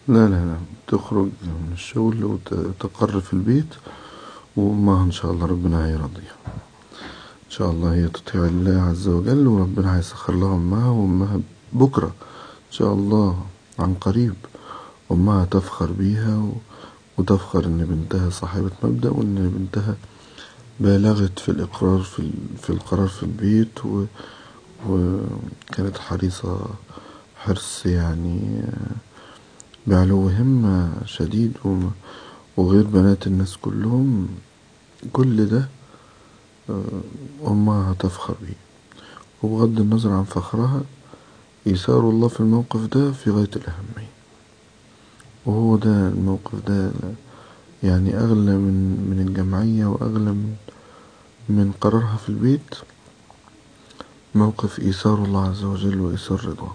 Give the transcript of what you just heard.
لا لا لا تخرج من الشغل وتقر في البيت وأمها إن شاء الله ربنا هيرضيها إن شاء الله هي تطيع الله عز وجل وربنا هيسخر لها أمها وأمها بكرة إن شاء الله عن قريب أمها تفخر بيها وتفخر إن بنتها صاحبة مبدأ وإن بنتها بالغت في الإقرار في القرار في البيت وكانت حريصة حرص يعني بعلو همة شديد وغير بنات الناس كلهم كل ده أمها هتفخر بيه وبغض النظر عن فخرها إيثار الله في الموقف ده في غاية الأهمية وهو ده الموقف ده يعني أغلى من من الجمعية وأغلى من من قرارها في البيت موقف إيثار الله عز وجل وإيثار رضاه